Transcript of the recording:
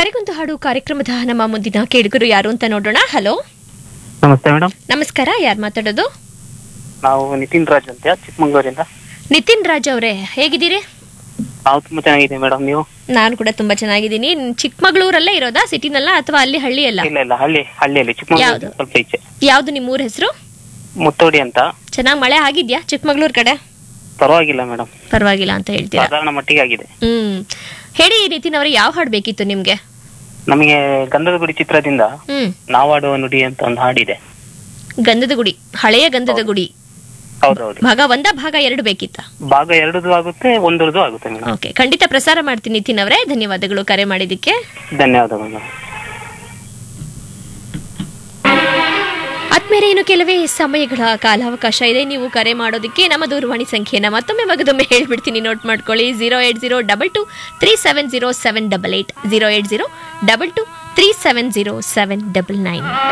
ಕರೆಗೊಂದು ಹಾಡು ಕಾರ್ಯಕ್ರಮದ ನಮ್ಮ ಮುಂದಿನ ಕೇಳುಗರು ಯಾರು ಅಂತ ನೋಡೋಣ ಹಲೋ ನಮಸ್ತೆ ಮೇಡಮ್ ನಮಸ್ಕಾರ ಯಾರು ಮಾತಾಡೋದು ನಾವು ನಿತಿನ್ ರಾಜ್ ಅಂತ ಚಿಕ್ಕಮಂಗ್ಳೂರಿಂದ ನಿತಿನ್ ರಾಜ್ ಅವರೇ ಹೇಗಿದ್ದೀರಿ ನಾವು ತುಂಬಾ ಚೆನ್ನಾಗಿದೆ ಮೇಡಮ್ ನೀವು ನಾನು ಕೂಡ ತುಂಬಾ ಚೆನ್ನಾಗಿದ್ದೀನಿ ಚಿಕ್ಕಮಗಳೂರಲ್ಲೇ ಇರೋದಾ ಸಿಟಿನಲ್ಲ ಅಥವಾ ಅಲ್ಲಿ ಹಳ್ಳಿ ಅಲ್ಲ ಇಲ್ಲ ಇಲ್ಲ ಹಳ್ಳಿ ಹಳ್ಳಿಯಲ್ಲಿ ಚಿಕ್ಕಮಂಗ್ಳೂರು ಯಾವ್ದು? ಸ್ವಲ್ಪ ಈಚೆ ಯಾವ್ದು ನಿಮ್ಮ ಊರ ಹೆಸರು ಮುತ್ತೋಡಿ ಅಂತ ಚೆನ್ನಾಗಿ ಮಳೆ ಆಗಿದ್ಯಾ ಚಿಕ್ಕಮಗಳೂರು ಕಡೆ ಪರವಾಗಿಲ್ಲ ಮೇಡಮ್ ಪರವಾಗಿಲ್ಲ ಅಂತ ಹೇಳ್ತೀರಾ ಸಾಧಾರಣ ಮಟ್ಟಿಗೆ ಆಗಿದೆ ಹ್ಮ್ ಹೇಳಿ ನಿತಿನ್ ಅವರೇ ಯಾವ ಹಾಡು ಬೇಕಿತ್ತು ನಿಮ್ಗೆ ನಮಗೆ ಗಂಧದ ಗುಡಿ ಚಿತ್ರದಿಂದ ಹ್ಮ್ ನಾವಾಡುವ ನುಡಿ ಅಂತ ಒಂದು ಹಾಡಿದೆ ಗಂಧದ ಗುಡಿ ಹಳೆಯ ಗಂಧದ ಗುಡಿ ಹೌದೌದು ಭಾಗ ಒಂದ ಭಾಗ ಎರಡು ಬೇಕಿತ್ತ ಭಾಗ ಎರಡದು ಆಗುತ್ತೆ ಒಂದರದು ಆಗುತ್ತೆ ಮೇಡಮ್ ಓಕೆ ಖಂಡಿತ ಪ್ರಸಾರ ಮಾಡ್ತೀನಿ ನಿತಿನ್ ಅವರೇ ಧನ್ಯವಾದಗಳು ಕರೆ ಮಾಡಿದ್ದಕ್ಕೆ ಧನ್ಯವಾದಗಳು ಮೇಡಮ್ ಆದ್ಮೇಲೆ ಇನ್ನು ಕೆಲವೇ ಸಮಯಗಳ ಕಾಲಾವಕಾಶ ಇದೆ ನೀವು ಕರೆ ಮಾಡೋದಕ್ಕೆ ನಮ್ಮ ದೂರವಾಣಿ ಸಂಖ್ಯೆನ ಮತ್ತೊಮ್ಮೆ ಮಗದೊಮ್ಮೆ ಹೇಳ್ಬಿಡ್ತೀನಿ ನೋಟ್ ಮಾಡ್ಕೊಳ್ಳಿ zero eight zero double two three seven zero seven double eight zero eight zero double two three seven zero seven double nine